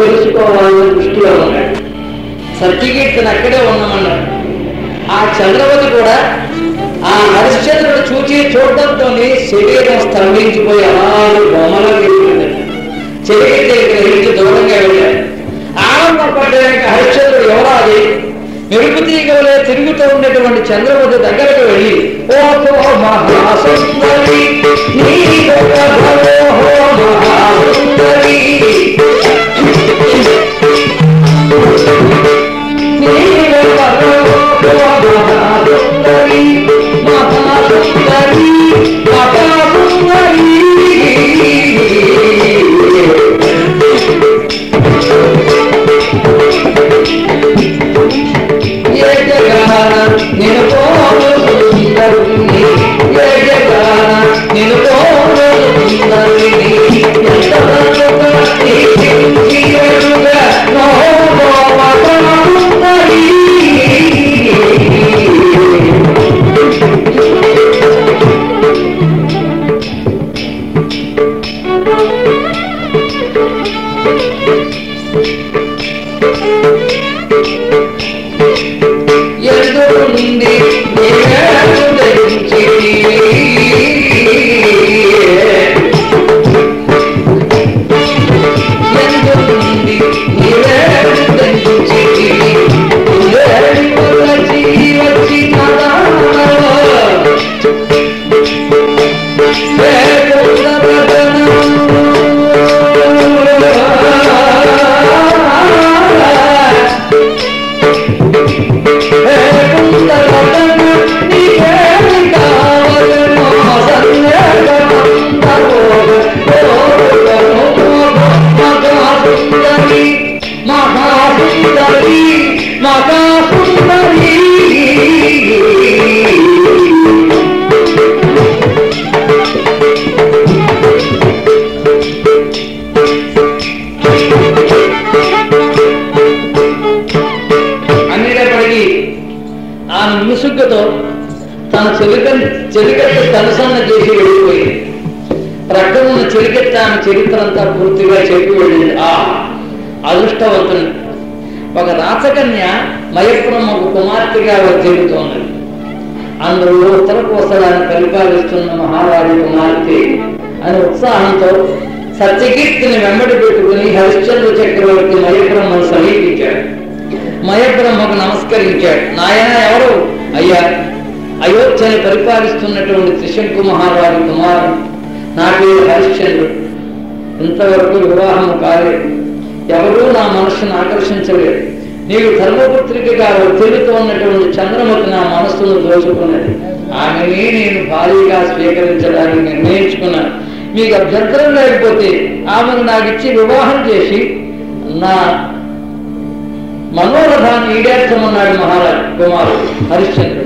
తెలుసుకోవాలని దృష్టిలో ఉన్నాడు సత్యకీర్తన అక్కడే ఉన్నామన్నాడు ఆ చంద్రవతి కూడా ఆ హరిశ్చంద్రుడు చూచి చూడడంతో శరీరం స్తంభించిపోయి అలాగే బొమ్మలో వెళ్ళిపోయింది చెలికి గ్రహించి దూరంగా వెళ్ళాడు ఆనందపడ్డానికి హరిశ్చంద్రుడు ఎవరో అది మెరుపు తీగలే తిరుగుతూ ఉండేటువంటి చంద్రవతి దగ్గరకు వెళ్ళి ఓ మహాసుందరి నీ మహాసుందరి ఎదురుండి ఎందుండి మహాసుందరి మహాసుందరి అనేటప్పటికీ ఆమె ముసుగుతో తన చెలిక చెలికత్త తలసన్న చేసి వెళ్ళిపోయింది ప్రక్కన ఉన్న చెలికెత్త ఆమె చరిత్ర అంతా పూర్తిగా చెప్పి వెళ్ళింది ఆ అదృష్టవంతుని ఒక రాచకన్య మయపురం ఒక కుమార్తెగా వర్తిల్లుతోంది అందులో ఉత్తర కోసలాన్ని పరిపాలిస్తున్న మహారాజు కుమార్తె అని ఉత్సాహంతో సత్యకీర్తిని వెంబడి పెట్టుకుని హరిశ్చంద్ర చక్రవర్తి మయబ్రహ్మను సమీపించాడు మయబ్రహ్మకు నమస్కరించాడు నాయన ఎవరు అయ్యా అయోధ్యని పరిపాలిస్తున్నటువంటి త్రిశంకు మహారాజు కుమారుడు నా పేరు హరిశ్చంద్రుడు ఇంతవరకు వివాహం కాలేదు ఎవరూ నా మనస్సును ఆకర్షించలేదు నీకు ధర్మపుత్రికగా తెలుగుతూ ఉన్నటువంటి చంద్రమతి నా మనస్సును దోచుకున్నది ఆమెని నేను భారీగా స్వీకరించడానికి నిర్ణయించుకున్నాను మీకు అభ్యంతరం లేకపోతే ఆమెను నాకు ఇచ్చి వివాహం చేసి నా మనోరథాన్ని ఈడేర్చమన్నాడు మహారాజు కుమారుడు హరిశ్చంద్రుడు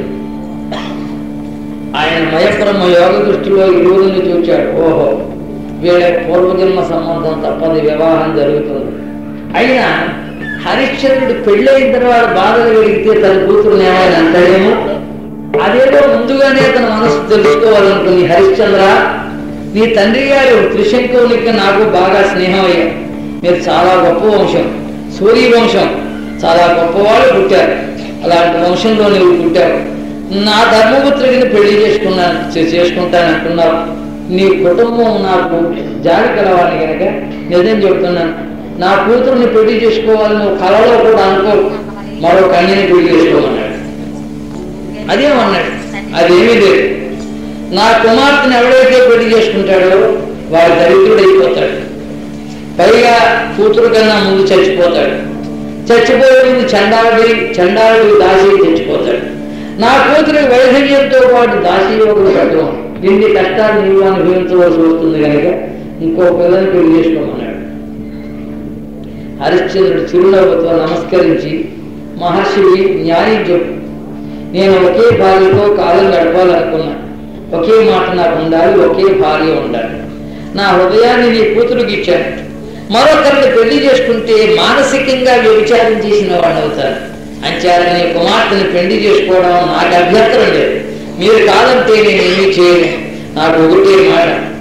ఆయన మయబ్రహ్మ యోగ దృష్టిలో ఇరువురిని చూచాడు ఓహో వీళ్ళ పూర్వజన్మ సంబంధం తప్పది వివాహం జరుగుతుంది అయినా హరిశ్చంద్రుడు పెళ్ళైన తర్వాత బాధలు కలిగితే తన కూతురుని ఏమైనా అంటాడేమో అదేదో ముందుగానే తన మనసు తెలుసుకోవాలనుకుంది హరిశ్చంద్ర నీ తండ్రి గారు త్రిశంకునికి నాకు బాగా స్నేహం అయ్యాం మీరు చాలా గొప్ప వంశం సూర్య వంశం చాలా గొప్పవాళ్ళు పుట్టారు అలాంటి వంశంలో నువ్వు పుట్టావు నా ధర్మపుత్రికని పెళ్లి చేసుకున్నాను చే- చేసుకుంటాను అంటున్నావు నీ కుటుంబం నాకు జాలి కలవాలని కనుక నిజం చెప్తున్నాను నా కూతురుని పెళ్లి చేసుకోవాలని నువ్వు కలలో కూడా అనుకో మరో కన్యని పెళ్లి చేసుకోమన్నాడు అదేమన్నాడు అదేమీ లేదు నా కుమార్తెను ఎవడైతే పెళ్లి చేసుకుంటాడో వాడు దరిద్రుడైపోతాడు పైగా కూతురు కన్నా ముందు చచ్చిపోతాడు చచ్చిపోయే ముందు చండాలుడి చండాలుడి దాసి చచ్చిపోతాడు నా కూతురి వైధవ్యంతో పాటు దాసీయోగులు కట్టడం దీన్ని కష్టాలు నీవు అనుభవించవలసి వస్తుంది కనుక ఇంకో పిల్లని పెళ్లి చేసుకోమన్నాడు హరిశ్చంద్రుడు చిరునవ్వుతో నమస్కరించి మహర్షివి న్యాయం చెప్పు నేను ఒకే భార్యతో కాలం గడపాలనుకున్నా ఒకే మాట నాకు ఉండాలి ఒకే భార్య ఉండాలి నా హృదయాన్ని నీ కూతురుకి ఇచ్చాను మరొకరిని పెళ్లి చేసుకుంటే మానసికంగా వ్యభిచారం చేసిన వాడు అవుతారు అంచేత నీ కుమార్తెని పెళ్లి చేసుకోవడం నాకు అభ్యంతరం లేదు మీరు కాదంటే నేను ఏమీ చేయను నాకు ఒకటే మాట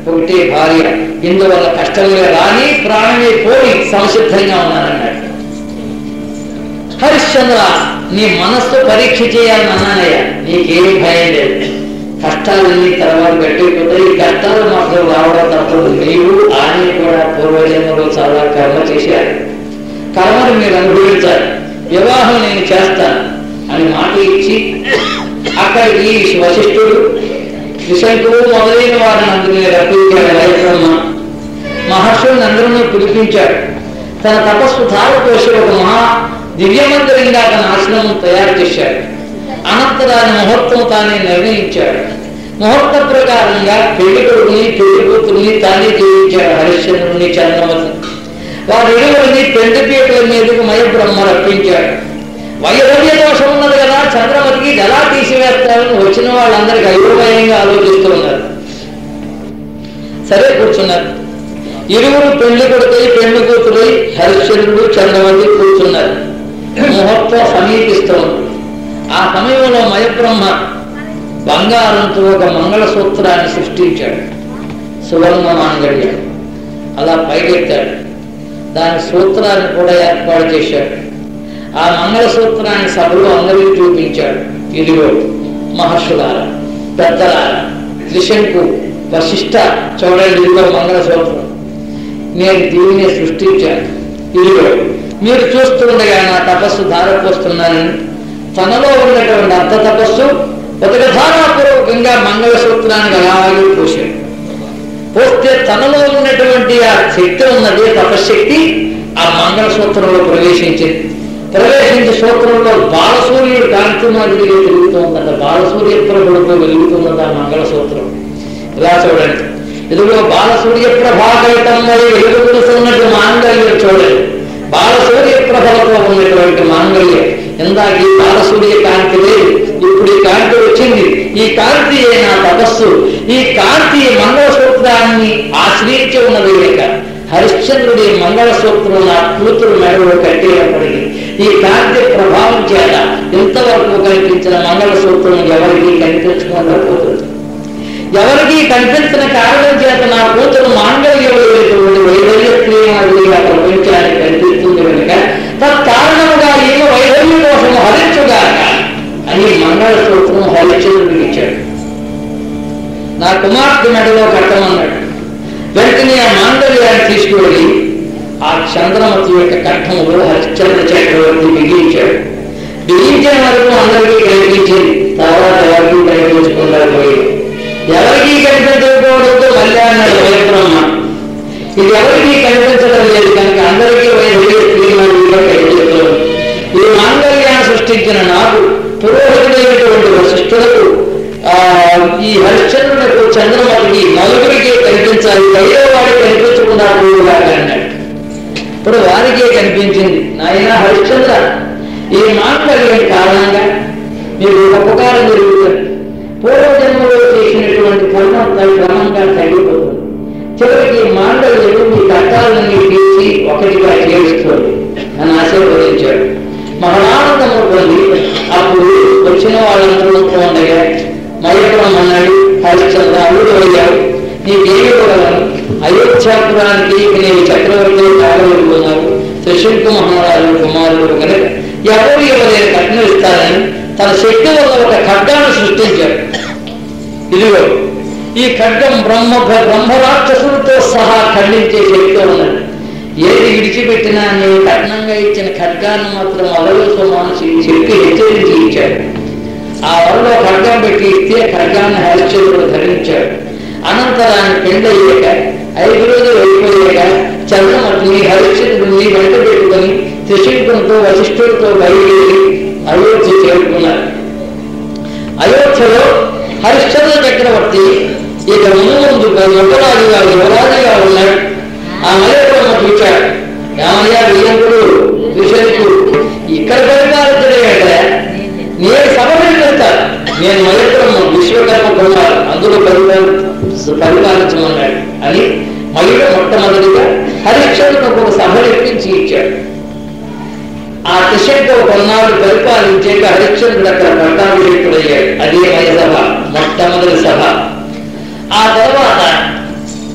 ఒకటే భార్య ఇందువల్ల కష్టమే రాని ప్రాణమే పోని సంసిద్ధంగా ఉన్నానన్నాడు హరిశ్చంద్ర నీ మనస్సు పరీక్ష చేయాలని అన్నానయ్యా నీకేం భయం లేదు కష్టాలన్నీ తర్వాత గట్టిపోతాయి ఈ కష్టాలు మాత్రం రావడం తప్పదు నీవు ఆయన కూడా పూర్వజన్మలో చాలా కర్మ చేశారు కర్మను మీరు అనుభవించాలి వివాహం నేను చేస్తాను అని మాట ఇచ్చి అక్కడ ఈ వశిష్ఠుడు విశంకుడు మొదలైన వారిని అందరినీ రప్పించాడు వైబ్రహ్మ మహర్షుల్ని అందరినీ పిలిపించాడు తన తపస్సు ధార కోసం ఒక మహా దివ్యమందిరంగా తన ఆశ్రమం తయారు చేశాడు అనంతరాన్ని ముహూర్తం తానే నిర్ణయించాడు ముహూర్త ప్రకారంగా పెళ్లి కొడుకుని పెళ్లి కూతురుని తానే జీవించాడు హరిశ్చంద్రుని చంద్రమతి వారి ఇరువురిని పెళ్లి పీటల మీదకు మయబ్రహ్మ రప్పించాడు వైరవ్య దోషం ఉన్నది కదా చంద్రమతికి ఇది ఎలా తీసివేస్తారని వచ్చిన వాళ్ళందరికీ అయోమయంగా ఆలోచిస్తూ ఉన్నారు సరే కూర్చున్నారు ఇరువురు పెళ్లి కొడుకై పెళ్లి కూతురై హరిశ్చంద్రుడు చంద్రమతి కూర్చున్నారు ముహూర్తం సమీపిస్తోంది ఆ సమయంలో మయబ్రహ్మ బంగారంతో ఒక మంగళసూత్రాన్ని సృష్టించాడు సువర్ణ మాంగళ్యం అలా పైకెత్తాడు దాని సూత్రాన్ని కూడా ఏర్పాటు చేశాడు ఆ మంగళసూత్రాన్ని సభలో అందరికీ చూపించాడు ఇదిగో మహర్షులారా పెద్దలారా త్రిశంకు వశిష్ట చూడండి ఇదిగో మంగళసూత్రం నేను దీనిని సృష్టించాను ఇదిగో మీరు చూస్తుండగా నా తపస్సు ధారపోస్తున్నానని తనలో ఉన్నటువంటి అర్థ తపస్సు ధారాపూర్వకంగా మంగళసూత్రానికి అలాగే పోశాడు పోస్తే తనలో ఉన్నటువంటి ఆ శక్తి ఉన్నది తపశక్తి ఆ మంగళసూత్రంలో ప్రవేశించింది ప్రవేశించి సూత్రంలో బాలసూర్యుడు కాంతి మాదిరిగా తిరుగుతుందట బాలసూర్య ప్రభుడుతో వెలుగుతున్నది ఆ మంగళసూత్రం ఇలా చూడండి ఇదిగో బాలసూర్య ప్రభాకరితం మరి వెలుగుతున్నట్టు మాంగళ్యం చూడండి బాలసూర్య ప్రభలతో ఉన్నటువంటి మాంగళ్యం ఇందాక ఈ బాలసూర్య కాంతి లేదు ఇప్పుడు ఈ కాంతి వచ్చింది ఈ కాంతి నా తపస్సు ఈ కాంతి మంగళసూత్రాన్ని ఆశ్రయించి ఉన్నది లేక హరిశ్చంద్రుడి మంగళసూత్రం నా కూతురు మెడలో కట్టేటప్పటికి ఈ కాంతి ప్రభావం చేత ఇంతవరకు కనిపించిన మంగళసూత్రం ఎవరికి కనిపించకుండా పోతుంది ఎవరికి కనిపించిన కారణం చేత నా కూతురు మాంగళ్యమైనటువంటి వైద్య ప్రియమాదిగా ప్రపంచానికి కనిపిస్తుంది కనుక తత్కారణముగా ఈమె వైద్య కోసం హరించుగాక అని మంగళసూత్రం హరిచంద్రుడికి ఇచ్చాడు నా కుమార్తె మెడలో కట్టమన్నాడు వెంటనే ఆ మాంగళ్యాన్ని తీసుకువెళ్ళి ఆ చంద్రమతి యొక్క కట్టములో హరిశ్చంద్ర చక్రవర్తి బిగించాడు బిగించిన వరకు అందరికీ కనిపించింది తర్వాత ఎవరికి కనిపించకుండా పోయింది ఎవరికి కనిపించకపోవడంతో మళ్ళీ అన్నాడు వైబ్రహ్మ ఇది ఎవరికి కనిపించడం లేదు కనుక అందరికీ వైద్యులు స్త్రీమాడిగా కనిపిస్తుంది ఈ మాంగళ్యాన్ని సృష్టించిన నాకు పురోహితుడైనటువంటి వశిష్ఠులకు ఆ ఈ హరిశ్చంద్రులకు చంద్రమతికి నలుగురికి కనిపించాలి ఐదో వాడికి కనిపించకుండా పోయేలాగా అన్నాడు ఇప్పుడు వారికే కనిపించింది నాయన హరిశ్చంద్ర ఈ మాంగళ్యం కారణంగా మీకు ఒక ఉపకారం జరుగుతుంది పూర్వజన్మలో చేసినటువంటి కర్మంతా క్రమంగా తగ్గిపోతుంది చివరికి మాండవ్యుడు మీ కట్టాలన్నీ తీర్చి ఒకటిగా చేరుస్తుంది అని ఆశీర్వదించాడు మహదానందము పొంది అప్పుడు వచ్చిన వాళ్ళందరూ ఉండగా మయపురం అన్నాడు హరిశ్చంద్ర అల్లుడు అడిగాడు నీకేమి ఇవ్వగలను అయోధ్యాపురానికి నేను చక్రవర్తి కాగలుగుతున్నావు త్రిశంకు మహారాజు కుమారుడు కనుక ఎవరు ఇవ్వలేని కట్నం ఇస్తారని తన శక్తి వల్ల ఒక ఖడ్గాన్ని సృష్టించాడు ఇదిగో ఈ ఖడ్గం బ్రహ్మ బ్రహ్మరాక్షసులతో సహా ఖండించే శక్తి ఉన్నది ఏది విడిచిపెట్టినా నేను కఠినంగా ఇచ్చిన ఖడ్గాన్ని మాత్రం అలవేసు మానసి శక్తి హెచ్చరించి ఇచ్చాడు ఆ వరలో ఖడ్గం పెట్టి ఇస్తే ఖడ్గాన్ని హరిశ్చంద్రుడు ధరించాడు అనంతరాన్ని పెండయ్యాక ఐదు రోజులు అయిపోయాక చంద్రమతిని హరిశ్చంద్రుడిని వెంట పెట్టుకొని త్రిశంకునితో వశిష్ఠుడితో బయలుదేరి అయోధ్య చేరుకున్నారు అయోధ్యలో హరిశ్చంద్ర చక్రవర్తి ఇక ముందు ముందు యువరాజుగా యువరాజుగా ఉన్నాడు ఆ మలయబ్రహ్మ చూచాడు రామయ్య విజయంకుడు విషయంకు ఇక్కడ పరిపాలించడే కదా నేను సభ వెళ్తాను నేను మలయబ్రహ్మ విశ్వకర్మ కుమారు అందులో పరిపాలి పరిపాలించమన్నాడు అని మయుడు మొట్టమొదటిగా హరిశ్చంద్రుడు ఒక సభ ఎక్కించి ఇచ్చాడు ఆ దిశగా కొన్నాళ్ళు పరిపాలించాక హరిశ్చంద్రుడు అక్కడ పట్టాభిషేకుడయ్యాడు అదే మయ సభ మొట్టమొదటి సభ ఆ తర్వాత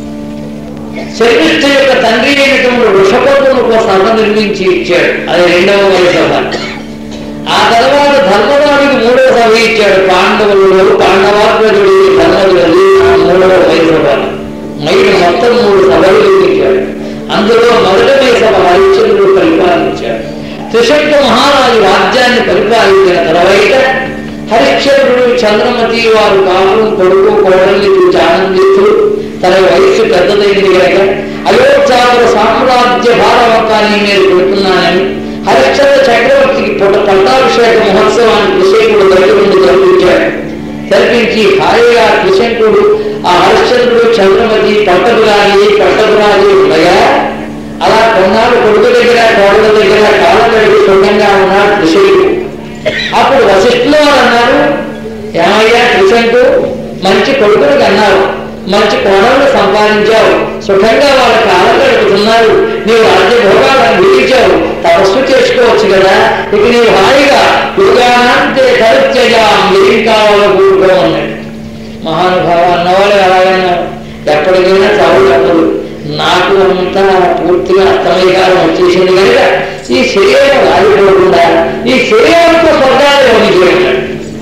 శర్మిష్ఠ యొక్క తండ్రి అయినటువంటి వృషభమును ఒక సభ నిర్మించి ఇచ్చాడు అది రెండవ వరి సభ ఆ తర్వాత ధర్మరాజుకి మూడవ సభ ఇచ్చాడు పాండవులు పాండవాత్మజుడు ధర్మజుడు మూడవ వరి సభ మైలు మొత్తం మూడు సభలు నిర్మించాడు అందులో మొదటి సభ హరిశ్చంద్రుడు పరిపాలించాడు త్రిశంక మహారాజు రాజ్యాన్ని పరిపాలించిన తర్వాత హరిశ్చంద్రుడు చంద్రమతి వారు కాపురం కొడుకు కోడల్ని చూసి ఆనందిస్తూ తన వయస్సు పెద్దదైంది కనుక అయోధ్యాపుర సామ్రాజ్య భారవకాన్ని నేను పెడుతున్నానని హరిశ్చంద్ర చక్రవర్తికి పుట్ట పట్టాభిషేక మహోత్సవాన్ని కృషికుడు బయట నుండి జరిపించాడు జరిపించి హాయిగా కృషంకుడు ఆ హరిశ్చంద్రుడు చంద్రమతి పట్టపురాజి పట్టపురాజి ఉండగా అలా కొన్నాళ్ళు కొడుకు దగ్గర కోడల దగ్గర కాలగడికి సుఖంగా ఉన్నాడు కృషికుడు అప్పుడు వశిష్ఠులు వారు అన్నారు ఏమయ్యా కృషంకు మంచి కొడుకునికి అన్నారు మంచి కోడళ్ళు సంపాదించావు సుఖంగా వాళ్ళ కాలం గడుపుతున్నారు నీవు రాజ్యభోగాలను అనుభవించావు తపస్సు చేసుకోవచ్చు కదా ఇక నీవు హాయిగా యుగానంతే కరుత్యజాం ఏం కావాలో కూడుకో అన్నాడు మహానుభావ అన్నవాళ్ళు ఎలాగైనా ఎప్పటికైనా చావు తప్పదు నాకు అంతా పూర్తిగా అస్తమయకాలం వచ్చేసింది కనుక ఈ శరీరం ఆగిపోకుండా ఈ శరీరంతో స్వర్గాలు వదిలిపోయాడు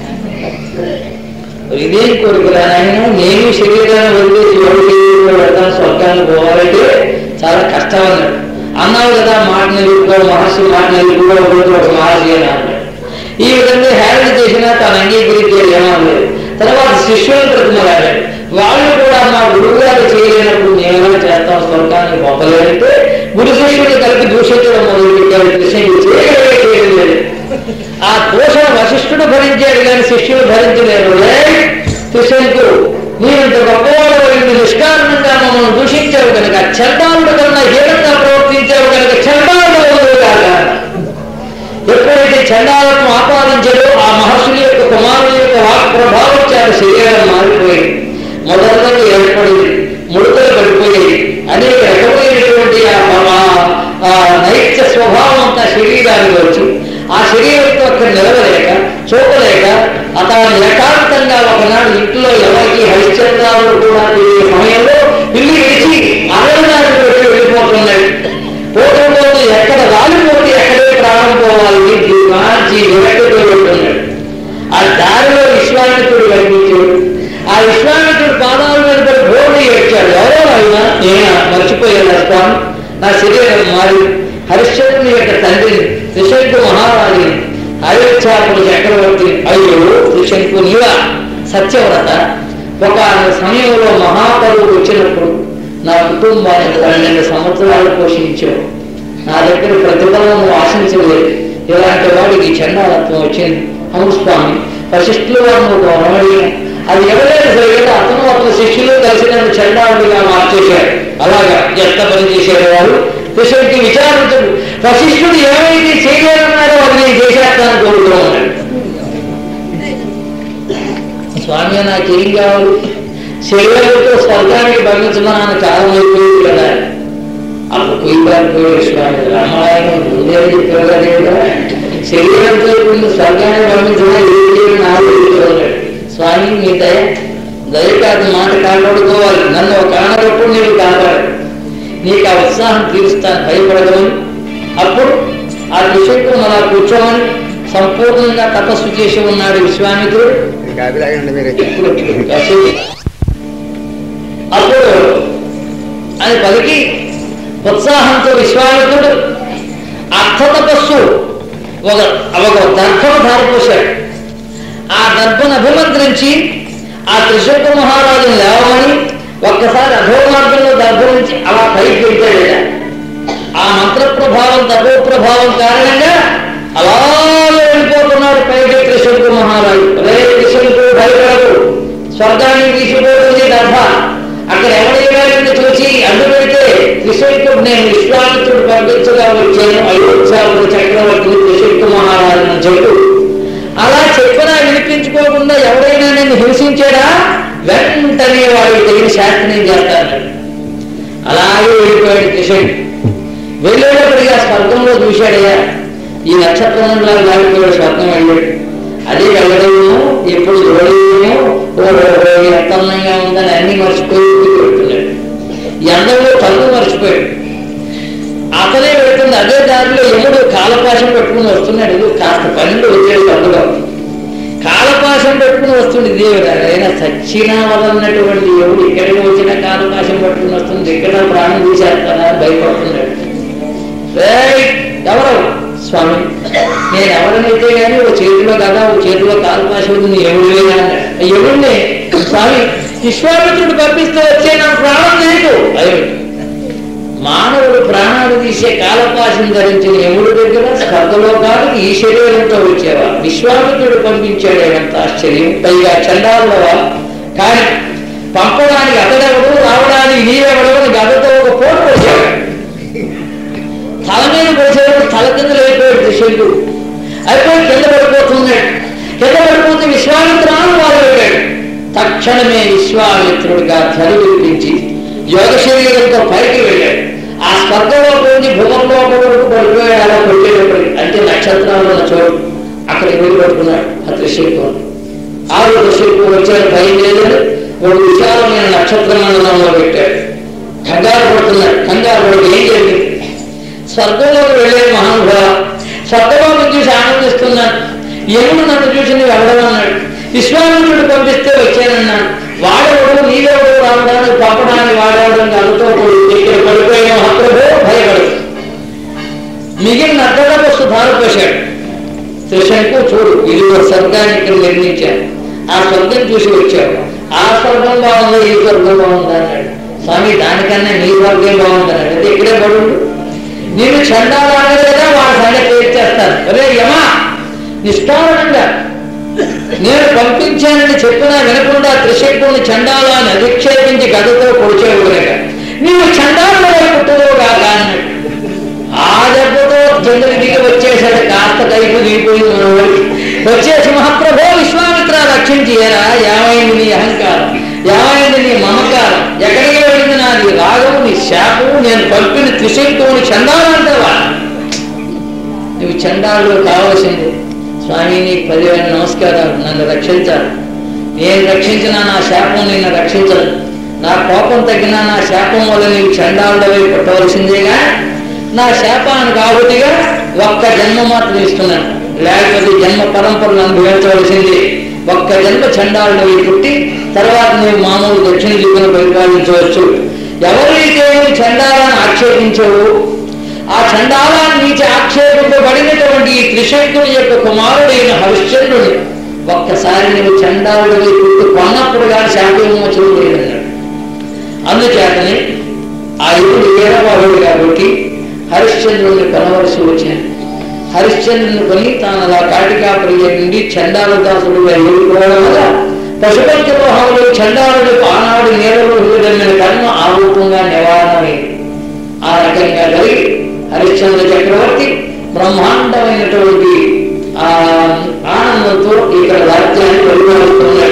ఇదేం కోరికరా నాయన నేను శరీరాన్ని వదిలేసి ఎవరి శరీరంలో పెడతాను స్వర్గాన్ని పోవాలంటే చాలా కష్టం అన్నాడు అన్నావు కదా మాట నిలుపుకో మహర్షి మాట నిలుపుకో ఒకరోజు ఒక మహర్షి అని అన్నాడు ఈ విధంగా హేళన చేసినా తాను అంగీకరించేది ఏమనలేదు తర్వాత శిష్యులను ప్రతిమలాడాడు వాళ్ళు కూడా మా గురువు గారు చేయలేనప్పుడు మేమైనా చేస్తాం స్వర్గానికి పంపలేదంటే గురు శిష్యులు కలిపి దూషించడం మొదలుపెట్టాడు కృష్ణుడు చేయగలిగే చేయడం లేదు ఆ దోషణ వశిష్ఠుడు భరించాడు కానీ శిష్యులు భరించలేరు కృష్ణుడు నీవంత గొప్పవాడు ఇంత నిష్కారణంగా మమ్మల్ని దూషించావు కనుక చండాలుడు కన్నా హీనంగా ప్రవర్తించావు కనుక చండాలుడు కాక ఎప్పుడైతే చండాలను ఆపాదించాడో ఆ మహర్షుల యొక్క కుమారుల యొక్క వాక్ ప్రభావం చేత శరీరం మారిపోయింది మొదలుగా ఏర్పడింది ముడతలు పడిపోయాయి అనేక రకమైనటువంటి ఆ ఆ- ఆ నైత్య స్వభావం అంతా శరీరానికి వచ్చి ఆ శరీరంతో అక్కడ నిలవలేక చూపలేక అతను ఏకాంతంగా ఒకనాడు ఇంట్లో ఎవరికి హరిశ్చంద్రాలు కూడా తెలియని సమయంలో ఇల్లు విడిచి అరణ్యానికి పెట్టి వెళ్ళిపోతున్నాడు పోతుంటే ఎక్కడ రాలిపోతే ఎక్కడే ప్రాణం పోవాలి మార్చి వెనక్కి పెట్టున్నాడు ఆ దారిలో విశ్వామిత్రుడు కనిపించాడు ఆ విశ్వామిత్రుడు పాదాల మీద పడి బోర్డు ఏడ్చాడు ఎవరో అయినా నేను మర్చిపోయాను స్వామి నా శరీరం మారి హరిశ్చంద్రుని యొక్క తండ్రిని త్రిశంకు మహారాజుని అయోధ్యాపుడు చక్రవర్తి అయ్యో త్రిశంకు నీవా సత్యవ్రత ఒక సమయంలో మహాపరువు వచ్చినప్పుడు నా కుటుంబాన్ని పన్నెండు సంవత్సరాలు పోషించావు నా దగ్గర ప్రతిఫలం నువ్వు ఆశించలేదు ఇలాంటి వాడికి చండాలత్వం వచ్చింది అవును స్వామి వశిష్ఠులు వారు నువ్వు గౌరవడిగా అది ఎవరైనా సరిగ్గా అతను అతను శిష్యులు కలిసి నన్ను చండాలుడిగా మార్చేశాడు అలాగా ఎంత పని చేసేవారు కృష్ణుడికి విచారించడు వశిష్ఠుడు ఏమైతే చేయలేదన్నారో అది నేను చేసేస్తానని కోరుతూ ఉన్నాడు స్వామి నాకేం కావాలి శరీరంతో స్వర్గానికి బంధించమని కాలం అయిపోయింది కదా అప్పుడు కుయ్యారు స్వామి రామాయణం ముందే చెప్పారు కదా శరీరంతో కొన్ని స్వర్గాన్ని పంపించడం ఏం నాకు తెలియదు. స్వామి మీ దయ దయ కాదు మాట కాపాడుకోవాలి నన్ను ఒక ఆనరప్పుడు నీవు కాపాడు నీకు ఆ ఉత్సాహం తీరుస్తాను భయపడగలను అప్పుడు ఆ విషయం అలా కూర్చోమని సంపూర్ణంగా తపస్సు చేసి ఉన్నాడు విశ్వామిత్రుడు కాపీ తాగండి మీరు కాసేపు. అప్పుడు అది పలికి ఉత్సాహంతో విశ్వామిత్రుడు అర్థ తపస్సు ఒక ఒక దర్భను ధారపోశాడు ఆ దర్భను అభిమంత్రించి ఆ త్రిశూక మహారాజుని లేవమని ఒక్కసారి అధోమార్గంలో దర్భ నుంచి అలా పైకి పెట్టాడు ఆ మంత్ర ప్రభావం తపో ప్రభావం కారణంగా అలా వెళ్ళిపోతున్నాడు పైకి త్రిశూక మహారాజు రే త్రిశూకు భయపడకు స్వర్గానికి తీసుకుపోతుంది దర్భ అక్కడ ఎవరైనా చూసి అడ్డు పెడితే త్రిశూకుడు నేను విశ్వామిత్రుడు పంపించగా వచ్చాను అయోధ్యాపుడు చక్రవర్తిని త్రిశూక మహారాజుని చెప్పు అలా చెప్పినా వినిపించుకోకుండా ఎవరైనా నేను హింసించాడా వెంటనే వాడికి తగిన శాస్త్రం చేస్తాను అలాగే వెళ్ళిపోయాడు కిషోర్ వెళ్ళేటప్పటికి ఆ స్వర్గంలో చూశాడయ్యా ఈ నక్షత్రం మండలాలు దాటిపోయాడు స్వర్గం వెళ్ళాడు అదే వెళ్ళడము ఎప్పుడు చూడలేమో ఓ ఓ, ఓ, ఎంత అందంగా ఉందని అన్ని మర్చిపోయి ఊరికి పెడుతున్నాడు ఎండలో కళ్ళు మర్చిపోయాడు అతనే వెళ్తుంది అదే దారిలో ఎముడు కాలపాశం పెట్టుకుని వస్తున్నాడు ఏదో కాస్త పన్నెండు వచ్చాడు అందులో కాలపాశం పెట్టుకుని వస్తుంది దేవుడు ఆయన సచ్చినా వదలన్నటువంటి ఎవడు ఇక్కడికి వచ్చిన కాలపాశం పెట్టుకుని వస్తుంది ఇక్కడ ప్రాణం తీసేస్తానా అని భయపడుతున్నాడు "ఏయ్, ఎవరు స్వామి నేను ఎవరినైతే కానీ ఓ చేతిలో కదా ఓ చేతిలో కాలపాశం ఉంది నీ ఎవడు లేదా అన్నాడు ఎవరిని స్వామి విశ్వామిత్రుడు పంపిస్తే వచ్చే నా ప్రాణం లేదు అయ్యో మానవుడు ప్రాణాలు తీసే కాలపాశం ధరించిన యముడి దగ్గర స్వర్గలోకానికి ఈ శరీరంతో వచ్చేవా విశ్వామిత్రుడు పంపించాడు ఎంత ఆశ్చర్యం పైగా చండాలవా కానీ పంపడానికి అతడెవడు రావడానికి నీవెవడవని గదతో ఒక పోటు వచ్చాడు తల మీద పోసేవాడు తల కింద లేకపోయాడు త్రిశంకుడు అయిపోయి కింద పడిపోతున్నాడు కింద పడిపోతే విశ్వామిత్రాన్ని వాళ్ళు పెట్టాడు తక్షణమే విశ్వామిత్రుడిగా ధరి వినిపించి యోగ శరీరంతో పైకి వెళ్ళాడు ఆ స్వర్గంలో పోయి భువంలో వరకు పడిపోయాడు అలా కొట్టేటప్పటికి అంటే నక్షత్రాలు ఉన్న చోటు అక్కడికి వెళ్ళి పట్టుకున్నాడు ఆ త్రిశంకుడు ఆ త్రిశంకుడు వచ్చాడు భయం లేదని ఒక విశాలమైన నక్షత్ర మండలంలో పెట్టాడు కంగారు పడుతున్నాడు కంగారు పడి ఏం జరిగింది స్వర్గంలోకి వెళ్ళే మహానుభావ స్వర్గలోకి చూసి ఆనందిస్తున్నాను ఎముడు నన్ను చూసి నువ్వు వెళ్ళమన్నాడు విశ్వామిత్రుడు పంపిస్తే వచ్చానన్నాడు వాడెవడు నీవెవడు రావడానికి పంపడానికి వాడేవడం కలుతో ఇక్కడ పడిపోయిన మహాప్రభు భయపడు మిగిలిన అడ్డల వస్తు ధారపోశాడు త్రిశంకు చూడు ఇది ఒక స్వర్గాన్ని ఇక్కడ నిర్మించాడు ఆ స్వర్గం చూసి వచ్చాడు ఆ స్వర్గం బాగుందా ఈ స్వర్గం బాగుందా అన్నాడు స్వామి దానికన్నా నీ స్వర్గం బాగుందన్నాడు అయితే ఇక్కడే పడు నేను చండాలాగలేదా వాళ్ళ సంగతి తీర్చేస్తాను అరే యమా నిష్ఠావనంగా నేను పంపించానని చెప్పినా వినకుండా త్రిశంకుని చండాలాన్ని అధిక్షేపించి గదతో పొడిచేవు కనుక నీవు చండాలను పుట్టుకోగా అన్నాడు ఆ దెబ్బతో చంద్రుడి దిగి వచ్చేసాడు కాస్త కైపు దిగిపోయింది మనవాడికి వచ్చేసి మహాప్రభో విశ్వామిత్ర రక్షించి ఏరా ఏమైంది నీ అహంకారం ఏమైంది నీ మమకారం ఎక్కడికి వెళ్ళింది నా నీ రాగము నీ శాపము నేను పంపిన త్రిశంకుని చండాలంటావా నువ్వు చండాలు కావాల్సింది స్వామి నీకు పదివేల నమస్కారాలు నన్ను రక్షించాలి నేను రక్షించిన నా శాపం నిన్ను రక్షించదు నా కోపం తగ్గినా నా శాపం వల్ల నీవు చండాలుడవై పుట్టవలసిందేగా నా శాపానికి ఆహుతిగా ఒక్క జన్మ మాత్రం ఇస్తున్నాను లేకపోతే జన్మ పరంపరను అనుభవించవలసింది ఒక్క జన్మ చండాలుడవై పుట్టి తర్వాత నువ్వు మామూలు దక్షిణ దిక్కును పరిపాలించవచ్చు ఎవరైతే నువ్వు చండాలను ఆక్షేపించవు ఆ చండాలాన్ని నుంచి ఆక్షేపింపబడినటువంటి ఈ త్రిశంకుని యొక్క కుమారుడైన హరిశ్చంద్రుడు ఒక్కసారి నువ్వు చండాలుడిని పుట్టు కొన్నప్పుడు కానీ శాంతిమోచనం లేదన్నాడు అందుచేతనే ఆ ఇప్పుడు వీరబాబుడు కాబట్టి హరిశ్చంద్రుడిని కొనవలసి వచ్చింది హరిశ్చంద్రుని కొని తాను అలా కాటికా ప్రియ నుండి చండాల దాసుడుగా ఎదుర్కోవడం వల్ల పశుపంచమోహంలో చండాలుడు ఆనాడు నీడలో హృదయమైన కర్మ ఆ రూపంగా నివారణమైంది ఆ రకంగా కలిగి హరిశ్చంద్ర చక్రవర్తి బ్రహ్మాండమైనటువంటి ఆ ఆనందంతో ఇక్కడ రాజ్యాన్ని పరిపాలిస్తున్నాడు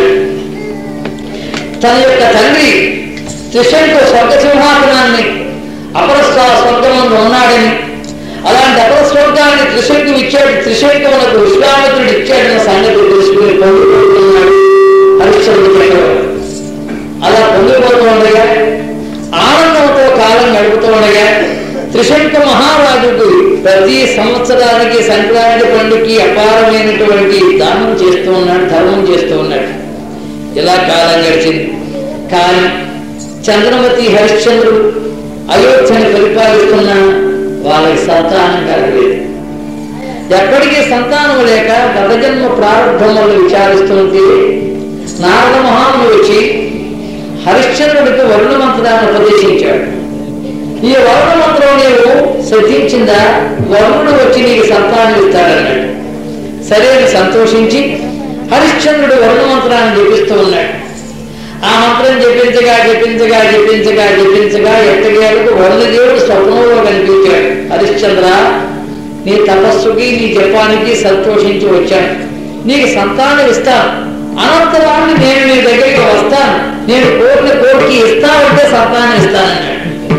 తన యొక్క తండ్రి త్రిశంకు స్వర్గ సింహాసనాన్ని అపరస్వ స్వర్గమందు ఉన్నాడని అలాంటి అపర స్వర్గాన్ని త్రిశంకు ఇచ్చాడు త్రిశంకులకు విశ్వామిత్రుడు ఇచ్చాడన్న సంగతి తెలుసుకుని పొందుకుంటున్నాడు హరిశ్చంద్ర చక్రవర్తి అలా పొంగిపోతూ ఉండగా ఆనందంతో కాలం గడుపుతూ ఉండగా త్రిశంక మహారాజుకు ప్రతి సంవత్సరానికి సంక్రాంతి పండుగకి అపారమైనటువంటి దానం చేస్తూ ఉన్నాడు ధర్మం చేస్తూ ఉన్నాడు ఇలా కాలం గడిచింది కానీ చంద్రమతి హరిశ్చంద్రుడు అయోధ్యను పరిపాలిస్తున్న వాళ్ళకి సంతానం కలగలేదు ఎప్పటికీ సంతానం లేక గత జన్మ ప్రారంభం వల్ల విచారిస్తుంటే నారద మహాముని వచ్చి హరిశ్చంద్రుడికి వరుణ మంత్రాన్ని ఉపదేశించాడు ఈ వరుణ మంత్రం నీవు శ్రద్ధించిందా వరుణుడు వచ్చి నీకు సంతానం ఇస్తాడన్నాడు సరే అని సంతోషించి హరిశ్చంద్రుడు వరుణ మంత్రాన్ని జపిస్తూ ఉన్నాడు ఆ మంత్రం జపించగా జపించగా జపించగా జపించగా ఎట్టగేలకు వరుణదేవుడు స్వప్నంలో కనిపించాడు హరిశ్చంద్ర నీ తపస్సుకి నీ జపానికి సంతోషించి వచ్చాను నీకు సంతానం ఇస్తాను అనంతరాన్ని నేను నీ దగ్గరికి వస్తాను నేను కోరిన కోరిక ఇస్తానంటే సంతానం ఇస్తానన్నాడు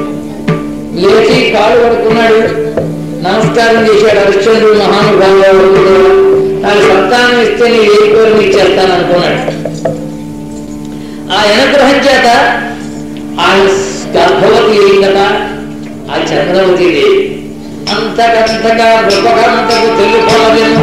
లేచి కాలు పడుకున్నాడు నమస్కారం చేశాడు హరిశ్చంద్రుడు మహానుభావుడు నాకు సంతానం ఇస్తే నీ ఏ కోరిక ఇచ్చేస్తాను అనుకున్నాడు ఆ అనుగ్రహం చేత ఆయన గర్భవతి అయింది కదా ఆ చంద్రవతి దేవి అంతకంతగా గృపకంతకు తెలుపవలెను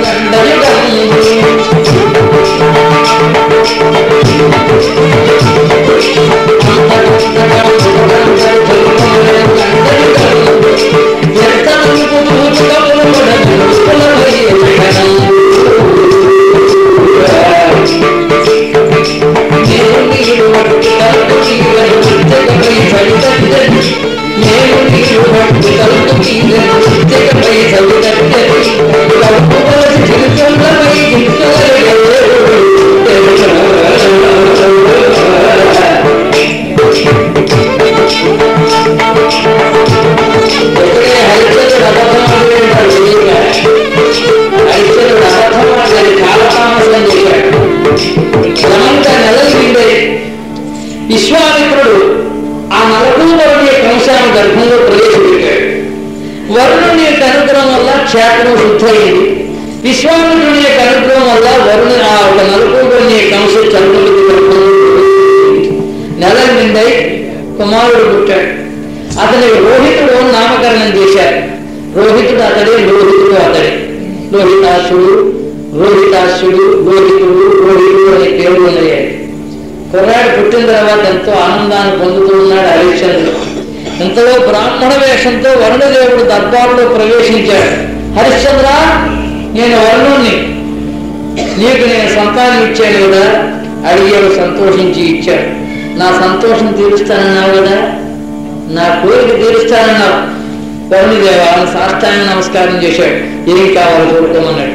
విశ్వామిత్రుడు ఆ నలభై వరుణి కంశాన్ని గర్భంలో ప్రవేశపెట్టాడు వరుణుని యొక్క అనుగ్రహం వల్ల క్షేత్రం శుద్ధమైంది విశ్వామిత్రుని యొక్క అనుగ్రహం వల్ల వరుణి ఆ ఒక నలుగురుని కంశ చంద్రుడికి గర్భంలో నెల నిండై కుమారుడు పుట్టాడు అతనికి రోహితుడు నామకరణం చేశారు రోహితుడు అతడే లోహితుడు అతడే లోహితాసుడు రోహితాసుడు లోహితుడు రోహితుడు అనే పేరు ఉన్నాయి కుర్రాడు పుట్టిన తర్వాత ఎంతో ఆనందాన్ని పొందుతూ ఉన్నాడు హరిశ్చంద్రుడు ఇంతలో బ్రాహ్మణ వేషంతో వరుణదేవుడు దర్బారులో ప్రవేశించాడు హరిశ్చంద్ర నేను వరుణుణ్ణి నీకు నేను సంతానం ఇచ్చాను కదా అడిగాడు సంతోషించి ఇచ్చాడు నా సంతోషం తీరుస్తానన్నావు కదా నా కోరిక తీరుస్తానన్నావు వరుణదేవ సాష్టాంగ నమస్కారం చేశాడు ఏం కావాలో కోరుకోమన్నాడు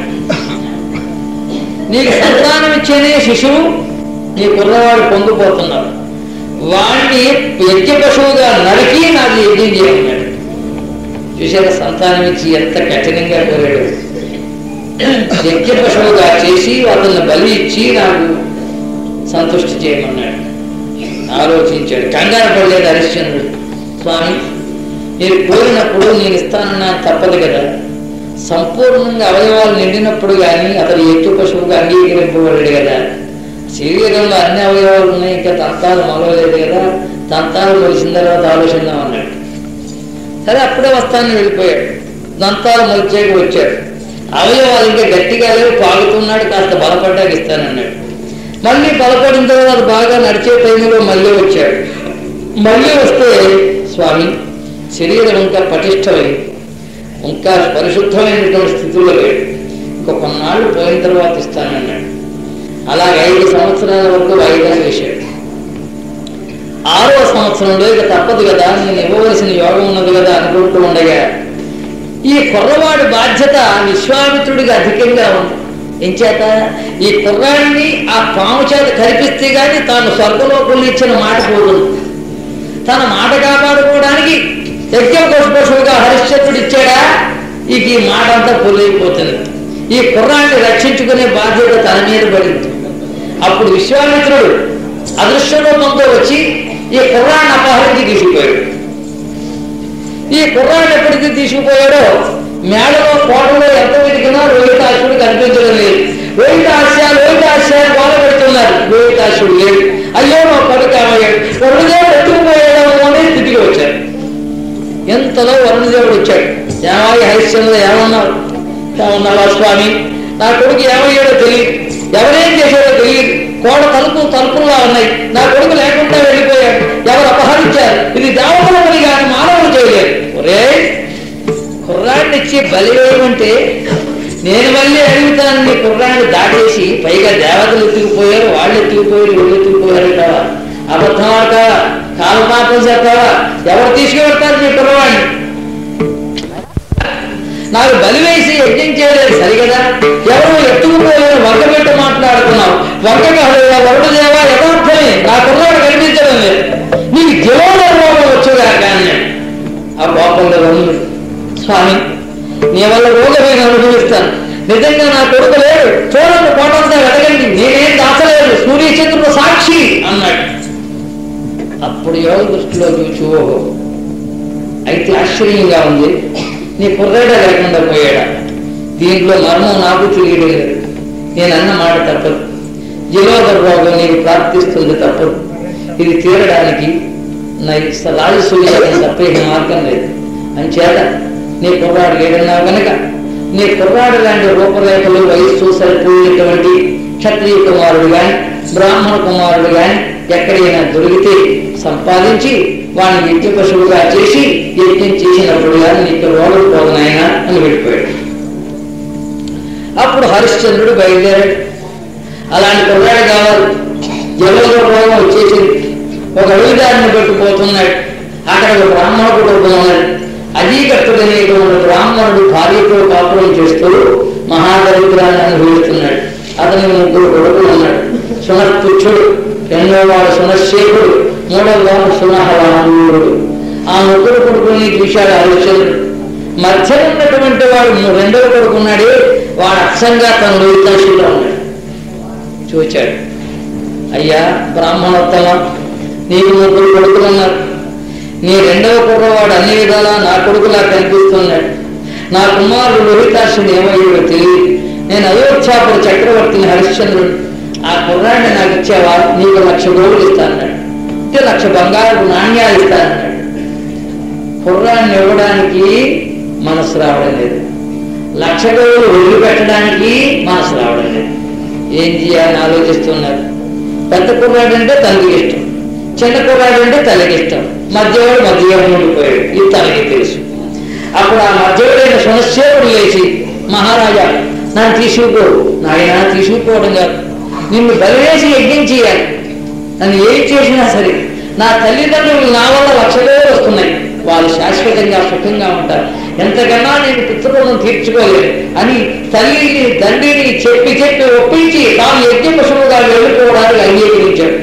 నీకు సంతానం ఇచ్చేనే శిశువు నీ కుర్రవాడు పొంగిపోతున్నాడు వాణ్ణి యజ్ఞ పశువుగా నరికి నాకు యజ్ఞం చేయమన్నాడు చూసారా సంతానం ఇచ్చి ఎంత కఠినంగా కోరాడు యజ్ఞ పశువుగా చేసి అతన్ని బలి ఇచ్చి నాకు సంతృష్టి చేయమన్నాడు ఆలోచించాడు కంగారు పడలేదు హరిశ్చంద్రుడు స్వామి మీరు కోరినప్పుడు నేను ఇస్తానన్నా తప్పదు కదా సంపూర్ణంగా అవయవాలు నిండినప్పుడు కానీ అతను ఎత్తు పశువుగా అంగీకరింపబడ్డాడు కదా శరీరంలో అన్ని అవయవాలు ఉన్నాయి ఇంకా తంతాలు మొలవలేదు కదా తంతాలు మొలిసిన తర్వాత ఆలోచిద్దాం అన్నాడు సరే అప్పుడే వస్తానని వెళ్ళిపోయాడు దంతాలు మొలిచాక వచ్చాడు అవయవాలు ఇంకా గట్టిగా లేవు పాగుతున్నాడు కాస్త బలపడ్డాక ఇస్తానన్నాడు మళ్ళీ బలపడిన తర్వాత బాగా నడిచే టైంలో మళ్ళీ వచ్చాడు మళ్ళీ వస్తే స్వామి శరీరం ఇంకా పటిష్టమై ఇంకా పరిశుద్ధమైనటువంటి స్థితిలో లేడు ఇంకా కొన్నాళ్ళు పోయిన తర్వాత ఇస్తానన్నాడు అలాగే ఐదు సంవత్సరాల వరకు వాయిదా వేశాడు ఆరో సంవత్సరంలో ఇక తప్పదు కదా నేను ఇవ్వవలసిన యోగం ఉన్నది కదా అనుకుంటూ ఉండగా ఈ కుర్రవాడి బాధ్యత విశ్వామిత్రుడికి అధికంగా ఉంది ఎంచేత ఈ కుర్రాడిని ఆ పాము చేత కల్పిస్తే గాని తాను స్వర్గలోకంలో ఇచ్చిన మాట పోతుంది తన మాట కాపాడుకోవడానికి యజ్ఞం పశుపశువుగా హరిశ్చంద్రుడు ఇచ్చాడా ఇక ఈ మాట అంతా పొలైపోతుంది ఈ కుర్రాన్ని రక్షించుకునే బాధ్యత తన మీద పడింది అప్పుడు విశ్వామిత్రుడు అదృశ్య రూపంతో వచ్చి ఈ కుర్రాన్ని అపహరించి తీసుకుపోయాడు ఈ కుర్రాన్ని ఎప్పటికీ తీసుకుపోయాడో మేడలో కోటలో ఎంత వెతికినా రోహితాసుడు కనిపించడం లేదు రోహితాస్య రోహితాస్య గోల పెడుతున్నారు రోహితాసుడు లేడు అయ్యో మా కొడుకు ఏమయ్యాడు వరుణదేవుడు ఎత్తుకుపోయాడు అని స్థితికి వచ్చాడు ఎంతలో వరుణదేవుడు వచ్చాడు ఏమయ్య హరిశ్చంద్ర ఏమన్నారు ఏమన్నావా స్వామి నా కొడుకు ఏమయ్యాడో తెలియదు ఎవరేం చేశాడో తెలియదు కోడ తలుపు తలుపులా ఉన్నాయి నా కొడుకు లేకుండా వెళ్ళిపోయాడు ఎవరు అపహరించారు ఇది దేవతల పని కానీ మానవులు చేయలేరు ఒరే కుర్రాడిని ఇచ్చి బలి వేయమంటే నేను మళ్ళీ అడుగుతాను నీ కుర్రాడిని దాటేసి పైగా దేవతలు ఎత్తుకుపోయారు వాళ్ళు ఎత్తుకుపోయారు వీళ్ళు ఎత్తుకుపోయారు అంటావా అబద్ధం ఆడతావా కాలపాపం చేస్తావా ఎవరు తీసుకువెళ్తారు నీ కుర్రవాడిని నాకు బలి వేసి యజ్ఞం చేయలేదు సరిగదా ఎవరు ఎత్తుకుపోయారు వంక పెట్టి మాట్లాడుతున్నావు వంక కాలేదా వరుడు దేవా యథార్థమే నా కుర్రాడు కనిపించడం లేదు నీకు జీవన రోగం వచ్చుగా కానీ ఆ కోపంలో వరుణుడు స్వామి నీ వల్ల రోగమైన అనుభవిస్తాను నిజంగా నా కొడుకు లేడు చూడండి కోటంతా వెతకండి నేనేం దాచలేదు సూర్యచంద్రుడు సాక్షి అన్నాడు అప్పుడు యోగ దృష్టిలో చూచి ఓహో అయితే ఆశ్చర్యంగా ఉంది నీ కుర్రాడా లేకుండా పోయాడా దీంట్లో మర్మం నాకు తెలియలేదు నేను అన్న మాట తప్పదు జలోదర రోగం నీకు ప్రార్థిస్తుంది తప్పదు ఇది తీరడానికి రాజసూయ తప్ప ఇక మార్గం లేదు అంచేత నీ కుర్రాడు లేడన్నావు కనుక నీ కుర్రాడు లాంటి రూపరేఖలు వయస్సు సరిపోయినటువంటి క్షత్రియ కుమారుడు గాని బ్రాహ్మణ కుమారుడు గాని ఎక్కడైనా దొరికితే సంపాదించి వాడిని యజ్ఞ పశువుగా చేసి యజ్ఞం చేసినప్పుడు కానీ నీకు రోగం పోదనాయన అని వెళ్ళిపోయాడు అప్పుడు హరిశ్చంద్రుడు బయలుదేరాడు అలాంటి కుర్రాడు కావాలి జలంలో రోగం వచ్చేసింది ఒక అడుగుదారిని పెట్టుకుపోతున్నాడు అక్కడ ఒక బ్రాహ్మణ కుటుంబం ఉన్నాడు అజీకట్టుడనేటువంటి బ్రాహ్మణుడు భార్యతో కాపురం చేస్తూ మహాదరిద్రాన్ని అనుభవిస్తున్నాడు అతనికి ముగ్గురు కొడుకులు ఉన్నాడు సునఃపుచ్చుడు రెండో వాడు సునశ్శేఖుడు మూడవ వాడు సునహరాముడు ఆ ముగ్గురు కొడుకుని చూశాడు హరిశ్చంద్రుడు మధ్య ఉన్నటువంటి వాడు రెండవ కొడుకున్నాడే వాడు అక్షంగా తన లోహితాశులో ఉన్నాడు చూచాడు అయ్యా బ్రాహ్మణోత్తమ నీకు ముగ్గురు కొడుకులు ఉన్నారు నీ రెండవ కుర్రవాడు అన్ని విధాలా నా కొడుకులా కనిపిస్తున్నాడు నా కుమారుడు లోహితాశుడు ఏమయ్యాడో తెలియదు నేను అయోధ్యాపుర చక్రవర్తిని హరిశ్చంద్రుడు ఆ కుర్రాడిని నాకు ఇచ్చావా నీకు లక్ష గోవులు ఇస్తానన్నాడు అంటే లక్ష బంగారు నాణ్యాలు ఇస్తానన్నాడు కుర్రాన్ని ఇవ్వడానికి మనసు రావడం లేదు లక్ష గోవులు వదిలిపెట్టడానికి మనసు రావడం లేదు ఏం చేయాలని ఆలోచిస్తున్నారు పెద్ద కుర్రాడు అంటే తనకి ఇష్టం చిన్న కుర్రాడు అంటే తల్లికి ఇష్టం మధ్యవాడు మధ్యవాడు ఉండిపోయాడు ఇది తనకి తెలుసు అప్పుడు ఆ మధ్యవాడైన సునశ్చేపుడు లేచి మహారాజా నన్ను తీసుకుపో నాయన తీసుకుపోవడం కాదు నిన్ను బలివేసి యజ్ఞం చేయాలి నన్ను ఏం చేసినా సరే నా తల్లిదండ్రులు నా వల్ల లక్షలే వస్తున్నాయి వాళ్ళు శాశ్వతంగా సుఖంగా ఉంటారు ఎంతకన్నా నేను పితృలను తీర్చుకోలేదు అని తల్లిని తండ్రిని చెప్పి చెప్పి ఒప్పించి తాను యజ్ఞ పశువుగా వెళ్ళిపోవడానికి అంగీకరించాడు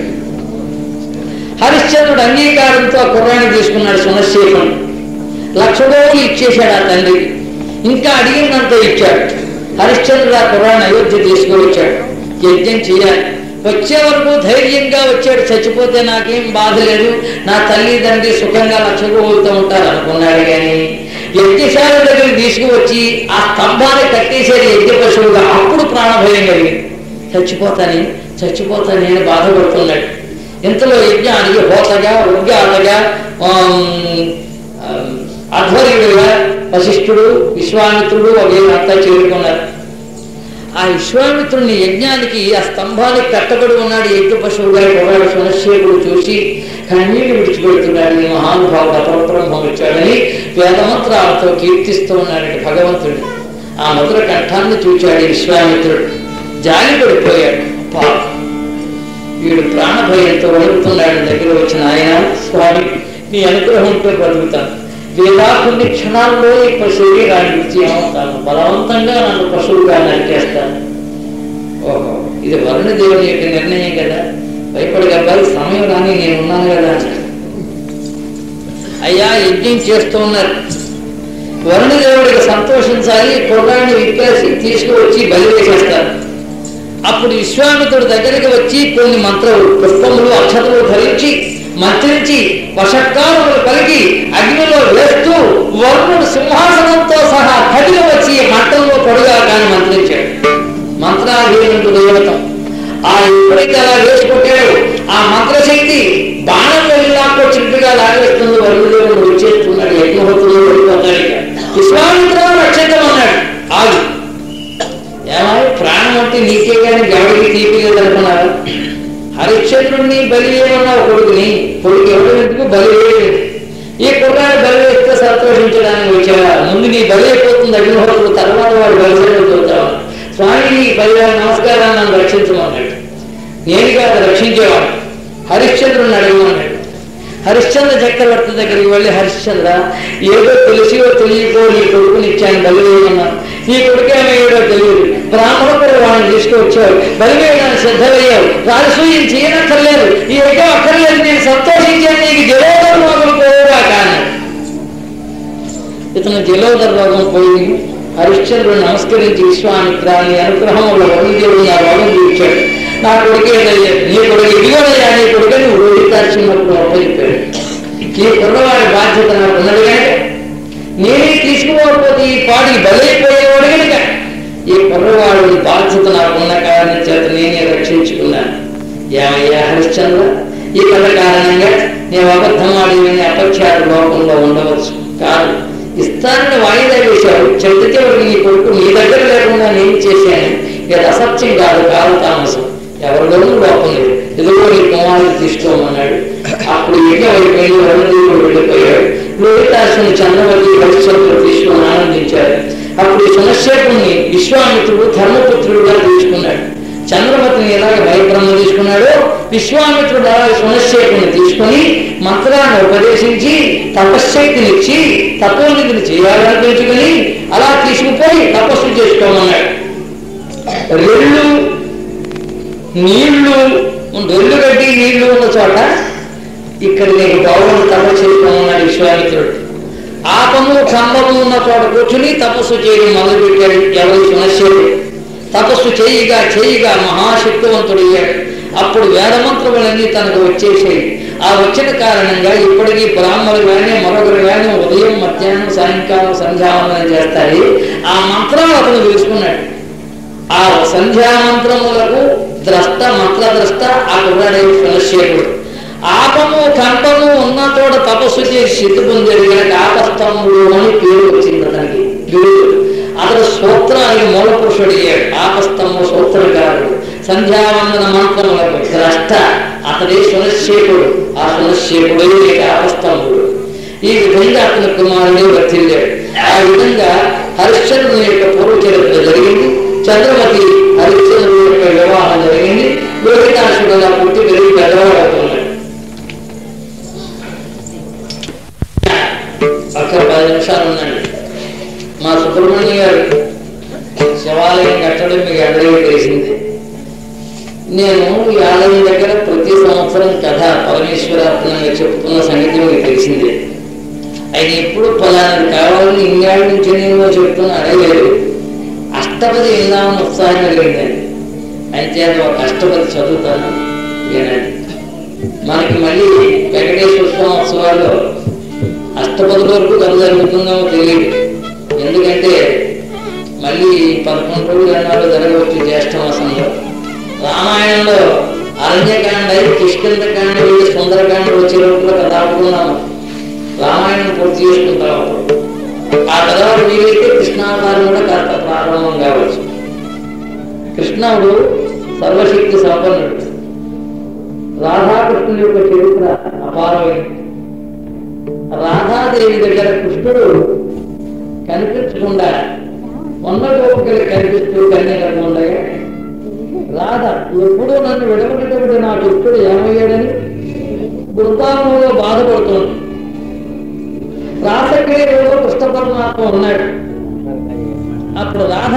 హరిశ్చంద్రుడు అంగీకారంతో ఆ కుర్రాన్ని తీసుకున్నాడు సునశేఖం లక్ష రోజులు ఇచ్చేశాడు ఆ తండ్రి ఇంకా అడిగినంత ఇచ్చాడు హరిశ్చంద్రుడు ఆ కుర్రాన్ని అయోధ్య తీసుకువచ్చాడు యజ్ఞం చేయాలి వచ్చే వరకు ధైర్యంగా వచ్చాడు చచ్చిపోతే నాకేం బాధ లేదు నా తల్లి తండ్రి సుఖంగా లక్ష రోజులతో ఉంటారు అనుకున్నాడు కానీ యజ్ఞశాల దగ్గరికి తీసుకువచ్చి ఆ స్తంభాన్ని కట్టేసేది యజ్ఞ పశువుగా అప్పుడు ప్రాణభయం కలిగింది చచ్చిపోతాని చచ్చిపోతాని అని బాధపడుతున్నాడు ఇంతలో యజ్ఞానికి హోతగా ఉద్గాతగా అధ్వర్యుడుగా వశిష్ఠుడు విశ్వామిత్రుడు వీళ్ళంతా చేరుకున్నారు ఆ విశ్వామిత్రుని యజ్ఞానికి ఆ స్తంభానికి కట్టబడి ఉన్నాడు యజ్ఞ పశువుగా కుర్రాడు సునశ్శేఖుడు చూసి కన్నీళ్లు విడిచిపెడుతున్నాడు ఈ మహానుభావుడు అపరబ్రహ్మం వచ్చాడని వేదమంత్రాలతో కీర్తిస్తూ ఉన్నాడు భగవంతుడు ఆ మధుర కంఠాన్ని చూచాడు విశ్వామిత్రుడు జాలి పడిపోయాడు పాప వీడు ప్రాణభయంతో వణుకుతున్నాడు దగ్గర వచ్చిన ఆయన స్వామి నీ అనుగ్రహంతో బ్రతుకుతాను లేదా కొన్ని క్షణాల్లో ఈ శరీరాన్ని విడిచి ఏమవుతాను బలవంతంగా నన్ను పశువుగా నరికేస్తాను ఓహో ఇది వరుణ దేవుని యొక్క నిర్ణయం కదా భయపడి అబ్బాయి సమయం రాని నేను ఉన్నాను కదా అయ్యా యజ్ఞం చేస్తూ ఉన్నారు వరుణ దేవుడికి సంతోషించాలి కుర్రాన్ని విప్పేసి తీసుకువచ్చి బలి వేసేస్తారు అప్పుడు విశ్వామిత్రుడు దగ్గరికి వచ్చి కొన్ని మంత్రములు పుష్పములు అక్షతలు ధరించి మంత్రించి వషట్కారములు కలిగి అగ్నిలో వేస్తూ వరుణుడు సింహాసనంతో సహా కదిలి వచ్చి మంటల్లో పొడుగా కానీ మంత్రించాడు మంత్రాధీనంటు దేవతం ఆ ఎప్పుడైతే అలా వేసుకుంటాడు ఆ మంత్రశక్తి బాణం వెళ్ళాకొచ్చినట్టుగా లాగేస్తుంది వరుణుడు వచ్చేస్తున్నాడు యజ్ఞహోత్రుడు వెళ్ళిపోతాడు ఇక విశ్వామిత్రుడు రక్షితమన్నాడు ఆగు ఏమో ప్రాణం అంటే నీకే కానీ గవడికి తీపి లేదనుకున్నారు హరిశ్చంద్రుడిని బలి ఏమన్నావు కొడుకుని కొడుకు ఎవరు ఎందుకు బలి వేయలేదు ఈ కుర్రాడు బలి వేస్తే సంతోషించడానికి వచ్చావా ముందు నీ బలి అయిపోతుంది అగ్నిహోత్రుడు తర్వాత వాడు బలి చూద్దాం స్వామి నీ బలి నమస్కారాన్ని నన్ను రక్షించమన్నాడు నేను కాదు రక్షించేవాడు హరిశ్చంద్రుడిని అడగమన్నాడు హరిశ్చంద్ర చక్రవర్తి దగ్గరికి వెళ్ళి హరిశ్చంద్ర ఏదో తెలిసియో తెలియకో నీ కొడుకుని ఇచ్చాను బలి వేయమన్నాను నీ కొడుకు ఏమయ్యాడో తెలియదు బ్రాహ్మణ కూడా వాడిని తీసుకువచ్చావు బలి వేయడానికి సిద్ధమయ్యావు రాజసూయం చేయనక్కర్లేదు ఈ యజ్ఞం అక్కర్లేదు నేను సంతోషించాను నీకు జలోదర రోగం పోవుగా కానీ ఇతను జలోదర రోగం పోయింది హరిశ్చంద్రుడు నమస్కరించి విశ్వామిత్ర నీ అనుగ్రహం వల్ల వరుణదేవుడు నా రోగం తీర్చాడు నా కొడుకు ఏదయ్యా నీ కొడుకు ఇదిగోనయ్యా నీ కొడుకు నువ్వు రోహితాల్సినప్పుడు అప్పచెప్పాడు ఈ కుర్రవాడి బాధ్యత నాకు ఉన్నది కనుక నేనే తీసుకుపోకపోతే ఈ పాడికి బలైపోయేవాడు కనుక ఈ కుర్రవాడి బాధ్యత నాకు ఉన్న కారణం చేత నేనే రక్షించుకున్నాను ఏమయ్యా హరిశ్చంద్ర ఈ కథ కారణంగా నేను అబద్ధమాడి విని అపఖ్యాత లోకంలో ఉండవచ్చు కాదు ఇస్తానని వాయిదా వేశాడు చెట్టు చివరికి నీ కొడుకు నీ దగ్గర లేకుండా నేను చేశాను ఇది అసత్యం కాదు కాదు తామసం ఎవరిలోనూ లోపం లేదు ఎదుగో నీ కుమారుడు తీసుకోమన్నాడు అప్పుడు ఇక అయిపోయి రణదీవుడు వెళ్ళిపోయాడు లోహితాసుని చంద్రవతి హరిశ్చంద్రుడు తీసుకొని ఆనందించాడు అప్పుడు ఈ సునశ్చేపుణ్ణి విశ్వామిత్రుడు ధర్మపుత్రుడుగా తీసుకున్నాడు చంద్రమతిని ఎలాగ భయబ్రహ్మ తీసుకున్నాడో విశ్వామిత్రుడు అలాగే సునశ్చేపుని తీసుకొని మంత్రాన్ని ఉపదేశించి తపశ్శక్తినిచ్చి తపోనిధిని చేయాలని తెలుసుకుని అలా తీసుకుపోయి తపస్సు చేసుకోమన్నాడు రెళ్ళు నీళ్లు రెళ్ళు గడ్డి నీళ్లు ఉన్న చోట ఇక్కడ నీకు గౌరవం తపస్సు చేసుకోమన్నాడు విశ్వామిత్రుడు ఆపము కంబము ఉన్న చోట కూర్చుని తపస్సు చేయడం మొదలుపెట్టాడు ఎవరి సునశ్చేతుడు తపస్సు చేయగా చేయగా మహాశక్తివంతుడయ్యాడు అప్పుడు వేదమంత్రములన్నీ తనకు వచ్చేసాయి ఆ వచ్చిన కారణంగా ఇప్పటికీ బ్రాహ్మణులు కానీ మరొకరు కానీ ఉదయం మధ్యాహ్నం సాయంకాలం సంధ్యావందనం చేస్తారు ఆ మంత్రాలు అతను తెలుసుకున్నాడు ఆ సంధ్యామంత్రములకు ద్రష్ట మంత్రద్రష్ట ఆ కుర్రాడే సునశ్చేతుడు ఆపము కంపము ఉన్న చోట తపస్సు చేసి సిద్ధి పొందాడు కనుక ఆపస్తంభుడు అని పేరు వచ్చింది అతనికి పేరు అతడు సూత్రానికి మూల పురుషుడు అయ్యాడు ఆపస్తంభ సూత్రకారుడు సంధ్యావందన మంత్రములకు ద్రష్ట అతడే సునశ్చేకుడు ఆ సునశ్చేకుడే లేక ఆపస్తంభుడు ఈ విధంగా అతని కుమారుడే వర్తిల్లాడు ఆ విధంగా హరిశ్చంద్రుని యొక్క పూర్వ చరిత్ర జరిగింది చంద్రమతి హరిశ్చంద్రుని యొక్క వివాహం జరిగింది లోహితాసుడుగా పుట్టి పెరిగి పెద్దవాడవుతున్నాడు అక్కడ పది నిమిషాలు ఉందండి మా సుబ్రహ్మణ్య గారు శివాలయం కట్టడం మీకు అందరికీ తెలిసింది నేను ఈ ఆలయం దగ్గర ప్రతి సంవత్సరం కథ పరమేశ్వరాత్మకంగా చెప్తున్న సంగతి మీకు తెలిసిందే ఆయన ఎప్పుడు ఫలానది కావాలని ఇంగ్లాండ్ నుంచి నేను చెప్తున్నా అడగలేదు అష్టపది విందామని ఉత్సాహం కలిగిందని అంచేత ఒక అష్టపది చదువుతాను వినండి మనకి మళ్ళీ వెంకటేశ్వర స్వామి ఉత్సవాల్లో అష్టపది వరకు కథ జరుగుతుందో తెలియదు ఎందుకంటే మళ్ళీ పదకొండు రోజులు ఎన్నాళ్ళు జరగవచ్చు జ్యేష్ఠ మాసంలో రామాయణంలో అరణ్యకాండ కిష్కిందకాండ వెళ్ళి సుందరకాండ వచ్చే లోపల కథ ఆడుకున్నాము రామాయణం పూర్తి చేసుకుంటాం ఆ తర్వాత వీలైతే కృష్ణావతారం కూడా కాస్త ప్రారంభం కావచ్చు కృష్ణుడు సర్వశక్తి సంపన్నుడు రాధాకృష్ణుని యొక్క చరిత్ర అపారమైంది రాధాదేవి దగ్గర కృష్ణుడు కనిపించకుండా ఉన్న గోపికలు కనిపిస్తూ కన్యకలు ఉండగా రాధ ఎప్పుడు నన్ను విడవనటువంటి నా కృష్ణుడు ఏమయ్యాడని బృందావనంలో బాధపడుతుంది రాసక్రియలో కృష్ణ పరమాత్మ ఉన్నాడు అప్పుడు రాధ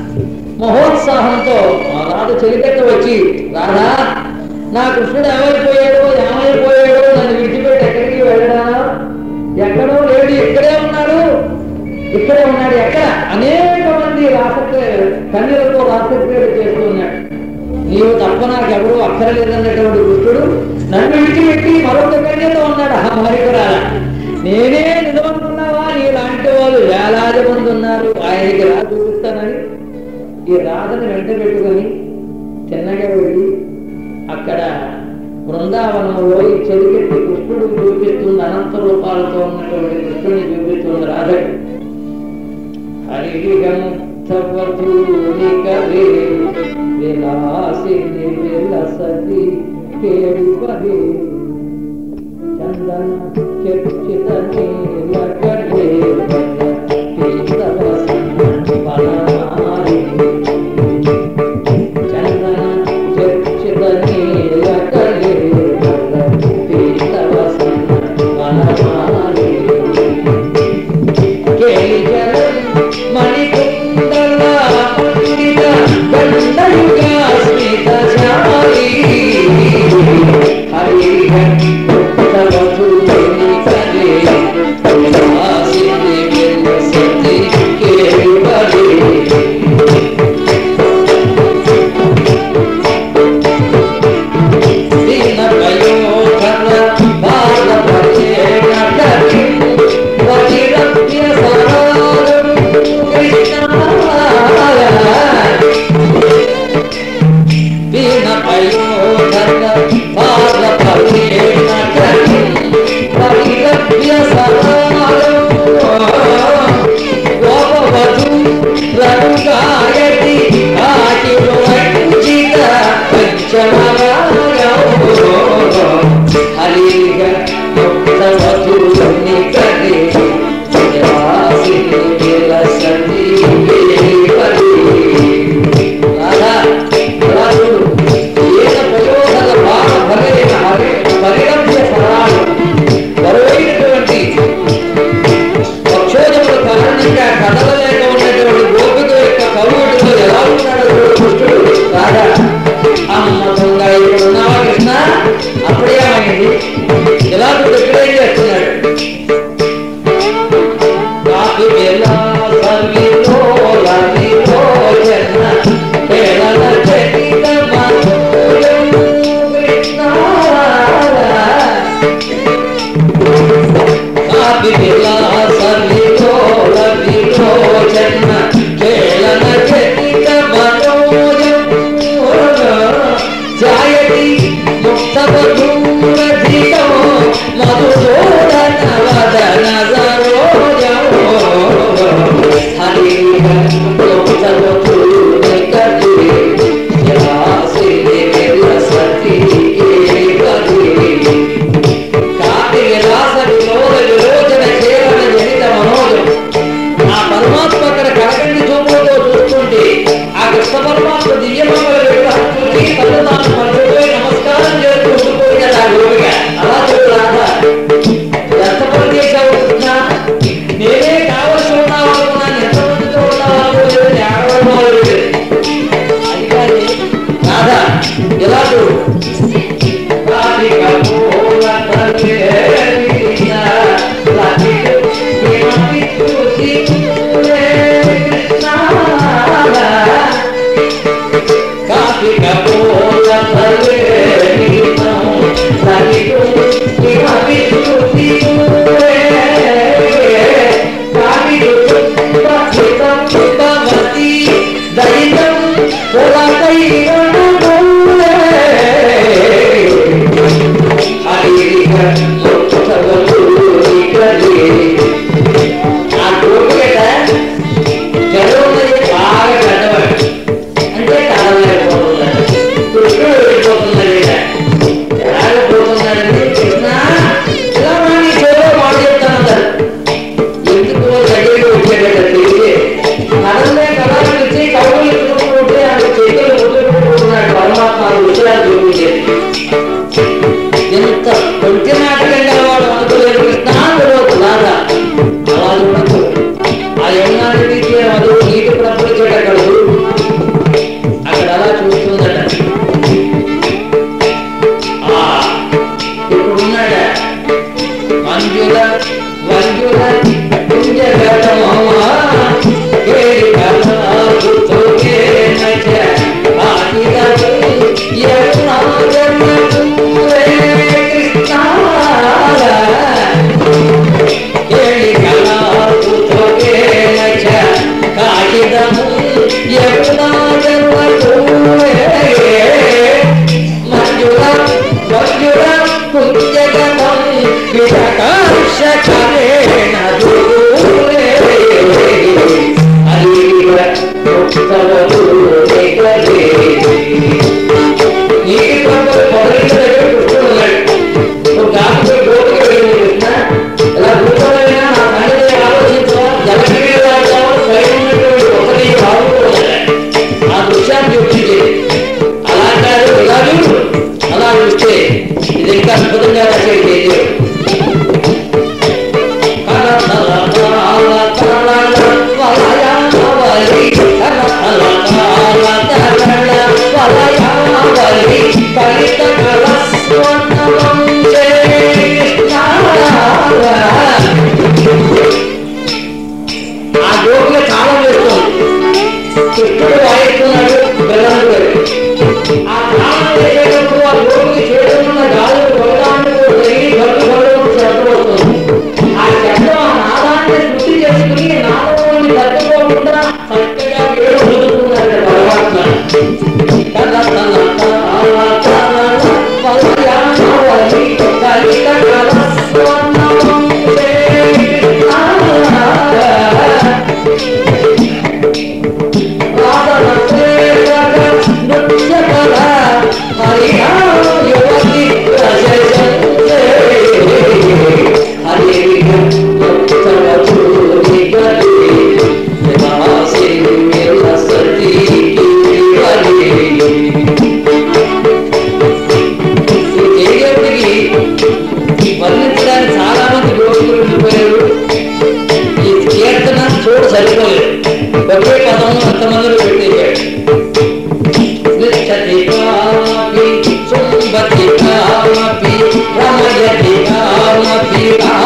మహోత్సాహంతో ఆ రాధ చెలికట్ట వచ్చి రాధా నా కృష్ణుడు ఏమైపోయాడో ఏమైపోయాడో నన్ను విడిచిపెట్టి ఎక్కడికి వెళ్ళడా ఎక్కడో లేడు ఇక్కడే ఉన్నాడు ఇక్కడే ఉన్నాడు ఎక్కడ అనేక మంది రాసక్రియ కన్యలతో రాసక్రియలు చేస్తూ ఉన్నాడు నీవు తప్ప నాకు ఎవరు అక్కరలేదన్నటువంటి కృష్ణుడు నన్ను విడిచిపెట్టి మరొక కన్యతో ఉన్నాడు ఆ మరికరాల నేనే నిజమనుకున్నావా నీలాంటి వాళ్ళు వేలాది మంది ఉన్నారు ఆయనకి రా చూపిస్తానని ఈ రాధను వెంట పెట్టుకొని చిన్నగా వెళ్ళి అక్కడ బృందావనంలో ఈ చెలికెత్తి కృష్ణుడు చూపిస్తుంది అనంత రూపాలతో ఉన్నటువంటి కృష్ణుని చూపిస్తుంది రాధకు హరిగంతవధూనికరే విలాసిని విలసతి కేడిపదే చందన చర్చిత నీలకరే చందన చర్చిత నీలకరే మణికుండల పండిత దండయుగా స్మిత శాలి హరి ఇంకా కదలలేక ఉన్నటువంటి గోపిక యొక్క కవుడిలో ఎలా ఉన్నాడు చూడు కృష్ణుడు రాధా అమ్మ దొంగ ఇప్పుడు ఉన్నావా కృష్ణ అప్పుడే ఏమైంది ఇలా చూడు ఇక్కడ ఏం చేస్తున్నాడు కాకి వేళ సర్విలో లవిలో జన కేళన చరిత మధురం కృష్ణ కాకి వేళ సర్విలో లవిలో జన కేళన చరిత మధురం జాయతి ముక్తమధూరధికో మధుసూదన వదన సరోజమో హరి ముక్తమధూరికరి జలాసి సతి కాటి విలాస వినోద విరోచన కేవల జనిత మనోజం ఆ పరమాత్మ అక్కడ కడగండి చూపులతో చూస్తుంటే ఆ కృష్ణ పరమాత్మ దివ్యమంగళ విగ్రహం చూసి తను తాను మర్చిపోయి నమస్కారం చేస్తూ ఉండిపోయినది ఆ గోపిక అలా చూడు రాధ ఎంత పని చేశావు కృష్ణ నేనే కావలసి ఉన్నావు అనుకున్నాను ఎంతమందితో ఉన్నావు అనుకోలేదు ఏడవడం మొదలుపెట్టింది. అది కాదు రాధ ఎలా చూడు రాధిక పూల తల్లి రాధిక ప్రేమకి చూసి కార్తీక పూల తల్లి రాధిక ప్రేమకి చూసి దైతం ఆ గోపికట జరుగుతుంది బాగా పెద్దవాడు అంటే కలవలేకపోతున్నాడు కృష్ణుడు వెళ్ళిపోతున్నాడు ఈడ. ఎలాగపోతున్నాడంటే కృష్ణ ఇలా నీ సేవలో మాట చెప్తానన్నారు ఎందుకు దగ్గరికి వచ్చేటట్టు తిరిగి కడలే కళలు ఇచ్చి కవులు చూసుకుంటే ఆ చేతులు ముట్టుకుంటున్నాడు పరమాత్మ ఆ విషయాలు చూపించేది ఎంత కొంచె నాటకం గలవాడు అనుకోలేదు కృష్ణ తెలియదు రాదా అలా చూడకు ఆ యమునా నదికి అది నీటి ప్రపంచేటక్కడ అక్కడ అలా చూస్తుందట ఆ, ఇప్పుడున్నాడా మంజుల వంజుల కుంజగతమా కేలి కళాపుతోకే నచ ఆదిరవి యమునాగమూరే కృష్ణ కేలి కళాపుతోకే నచ కాగిదము యమునాగమూరే మంజుల మంజుల కుంజగతం విరకాశకరేణ దూరే అలీవ ముక్తవ దూరే గరే నీటి పంపలు పొదరిన దగ్గర కూర్చున్నాడు నువ్వు గాలిపై గోపిక వెళ్ళి కృష్ణ ఇలా కూర్చోలేనా నా సంగతి ఆలోచించవా జలగిరి రాజావు స్వయం ఉన్నటువంటి ఒకరి బాగుంటున్నాడు ఆ దృశ్యాన్ని చూపించేది అలా కాదు ఇలా చూడు అలా చూస్తే ఇది ఇంకా అద్భుతంగా రాసేది దేవుడు ఆ గోపిక చాలా వేస్తుంది కృష్ణుడు వాయిస్తున్నాడు బెల్లాడు ఆ తాళం వేసేటప్పుడు ఆ గోపికి చేతులున్న గాలులు కొడతాంటూ తగిలి గడ్డు గడ్డు శబ్దం వస్తుంది ఆ శబ్దం ఆ నాదాన్ని శృతి చేసుకుని నాదంలోని తట్టుకోకుండా చక్కగా ఏడు వదులుతున్నాడు పరమాత్మ తన తన తాళ తాళ పలయానవలి కలిత కలస్వన్నవం కృష్ణ రాధ నృత్య కళ హరి సరిపోలేదు ఒకే పదం అంతమందిలో పెట్టేశాడు పృచ్చతి కామపి శుంభతి కామపి రమయతి కామపి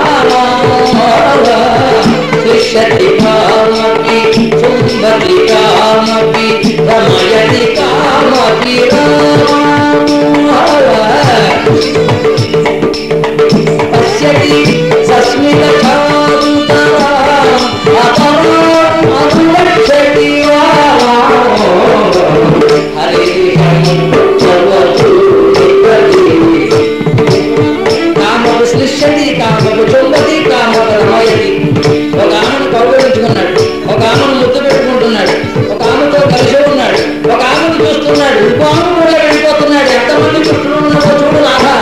పృచ్చతి కామపి శుంభతి కామపి రమయతి కామపి పశ్యతి సస్మితాంతరాం అపరాం అనురక్షతి వా కామకు సృష్టి కామకు చుంబతి కామకు రమయతి ఒక ఆమెను కౌగలించుకున్నాడు ఒక ఆమెను ముద్దు పెట్టుకుంటున్నాడు ఒక ఆమెతో కలిసి ఉన్నాడు ఒక ఆమెను చూస్తున్నాడు ఇంకో ఆమె కూడా వెళ్ళిపోతున్నాడు ఎంతమంది చుట్టూ ఉన్నారో చూడు రాధా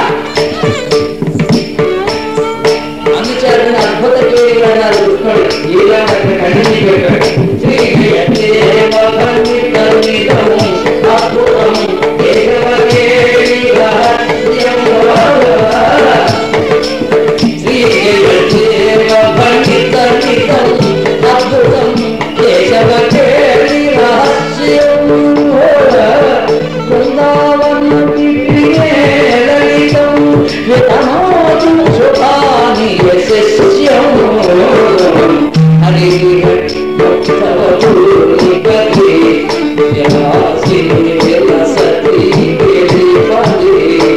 అందుచేత అద్భుత కేవలాలు కృష్ణుడు ఇలా ఖండించి పెట్టాడు శ్రీ జయదేవ పండితం అద్భుతం కేశవ శ్రీ జయదేవ పండితం అద్భుతం కేశవ రహస్యం బృందావన లలితం వితమోదు సుఖాని యశస్యం హరి భక్తవూరికరి యలాసిని విలసతి గిరిపది.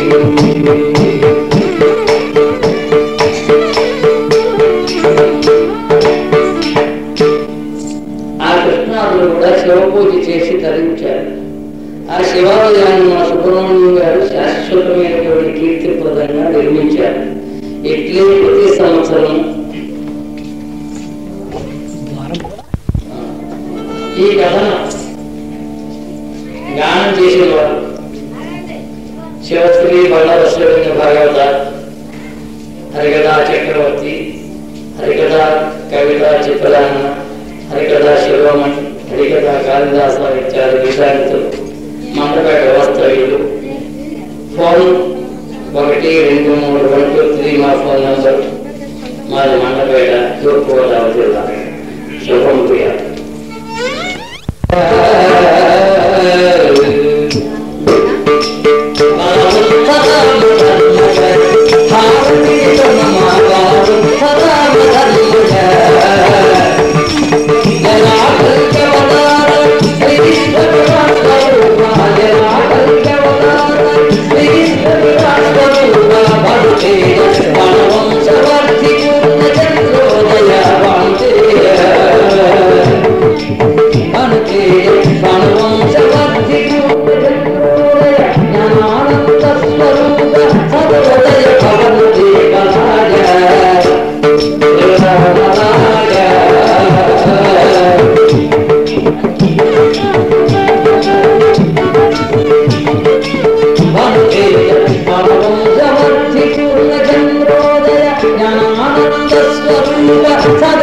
ఆ కృష్ణాదులు కూడా శివపూజ చేసి తరించారు ఆ శివాలయాన్ని మా సుబ్రహ్మణ్యం గారు శాశ్వతమైనటువంటి కీర్తిప్రదంగా నిర్మించారు ఇట్లే ప్రతి సంవత్సరం ఈ కథను గానం చేసేవారు శివశ్రీ బండవశ్వరిని భాగవత హరికథా చక్రవర్తి హరికథా కవిత చిత్రాన్న హరికథా శిరోమణి హరికథా కాళిదాస ఇత్యాది విద్యార్థులు మండపేట వాస్తవ్యులు ఫోన్ ఒకటి రెండు మూడు వన్ టూ త్రీ మా ఫోన్ నంబర్ మాది మండపేట తూర్పుగోదావరి జిల్లా శుభం ప్రియ సదా